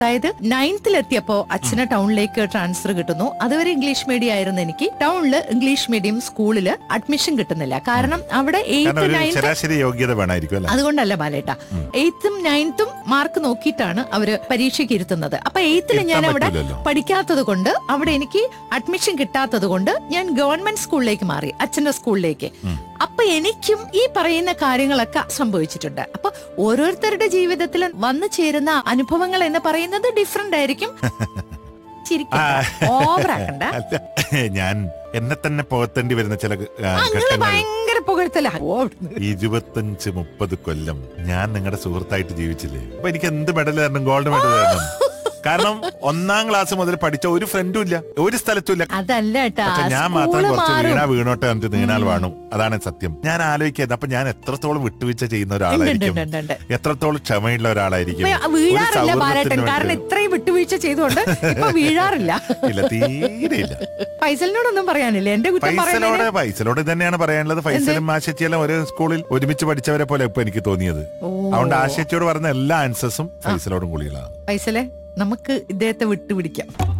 അതായത് നയൻത്തിലെത്തിയപ്പോ അച്ഛന് ടൗണിലേക്ക് ട്രാൻസ്ഫർ കിട്ടുന്നു അതുവരെ ഇംഗ്ലീഷ് മീഡിയം ആയിരുന്നു എനിക്ക് ടൗണില് ഇംഗ്ലീഷ് മീഡിയം സ്കൂളില് അഡ്മിഷൻ കിട്ടുന്നില്ല കാരണം അവിടെ കാരണം എയ്ത്ത് ഒരു നയൻത്ത് ശരാശരി യോഗ്യത വേണമായിരിക്കും അല്ലെ അതുകൊണ്ടല്ല ബാലേട്ട എയ്ത്തും നയൻത്തും മാർക്ക് നോക്കിയിട്ടാണ് അവര് പരീക്ഷയ്ക്ക് ഇരുത്തുന്നത് അപ്പൊ എയ്ത്തിൽ ഞാൻ ഇരുത്താൻ അവിടെ പറ്റൂലല്ലോ. പഠിക്കാത്തത് കൊണ്ട് അവിടെ എനിക്ക് അഡ്മിഷൻ കിട്ടാത്തത് കൊണ്ട് ഞാൻ ഗവൺമെന്റ് സ്കൂളിലേക്ക് മാറി അച്ഛന്റെ സ്കൂളിലേക്ക് അപ്പൊ എനിക്കും ഈ പറയുന്ന കാര്യങ്ങളൊക്കെ സംഭവിച്ചിട്ടുണ്ട് അപ്പൊ ഓരോരുത്തരുടെ ജീവിതത്തിൽ വന്നു ചേരുന്ന അനുഭവങ്ങൾ എന്ന് പറയുന്നത് ഡിഫറെന്റ് ആയിരിക്കും ചിരിക്കണ്ട ഓവറാക്കണ്ട അല്ല ഞാൻ എന്നെ തന്നെ പുകത്തേണ്ടി വരുന്ന ചില ആ, അങ്ങനെ ഘട്ടങ്ങൾ ഭയങ്കര പുകഴ്ത്തല ഓ, ഇരുപത്തഞ്ച് മുപ്പത് കൊല്ലം ഞാൻ നിങ്ങളുടെ സുഹൃത്തായിട്ട് ജീവിച്ചില്ലേ അപ്പൊ എനിക്ക് എന്ത് മെഡൽ തരണം ഗോൾഡ് മെഡൽ തരണം കാരണം ഒന്നാം ക്ലാസ് മുതൽ പഠിച്ച ഒരു ഫ്രണ്ടും ഇല്ല ഒരു സ്ഥലത്തും ഇല്ല അതല്ല കേട്ടാ പക്ഷെ ഞാൻ മാത്രം സ്കൂള് കുറച്ച് മാറും വീണാ വീണോട്ടെ എന്നിട്ട് നീണാൽ വേണു അതാണ് സത്യം ഞാൻ ആലോചിക്കുന്നത് അപ്പൊ ഞാൻ എത്രത്തോളം വിട്ടുവീഴ്ച ചെയ്യുന്ന ഒരാളായിരിക്കും ഉണ്ട്, ഉണ്ട്, ഉണ്ട്. എത്രത്തോളം ക്ഷമയുള്ള ഒരാളായിരിക്കും ഇപ്പൊ ഒരു വീഴാറില്ല സൗഹൃദത്തിന് ബാലേട്ടൻ കാരണം വേണ്ടി. ഇത്രയും വിട്ടുവീഴ്ച ചെയ്തുകൊണ്ട് ഇപ്പൊ വീഴാറില്ല ഇല്ല തീരെ ഇല്ല ഫൈസലിനോടൊന്നും പറയാനില്ല എന്റെ കുറ്റം ഫൈസലോട് പറയുന്നത് ഫൈസലോട് തന്നെയാണ് പറയാനുള്ളത് ഫൈസലും ആശച്ചിയെല്ലാം ഒരു സ്കൂളിൽ ഒരുമിച്ച് പഠിച്ചവരെ പോലെ ഇപ്പൊ എനിക്ക് തോന്നിയത് ഓ അതുകൊണ്ട് ആശച്ചിയോട് പറഞ്ഞ എല്ലാ ആൻസേഴ്സും ഫൈസലോടും കൂടിയുള്ളതാണ് ഫൈസലെ നമുക്ക് ഇദ്ദേഹത്തെ വിട്ടുപിടിക്കാം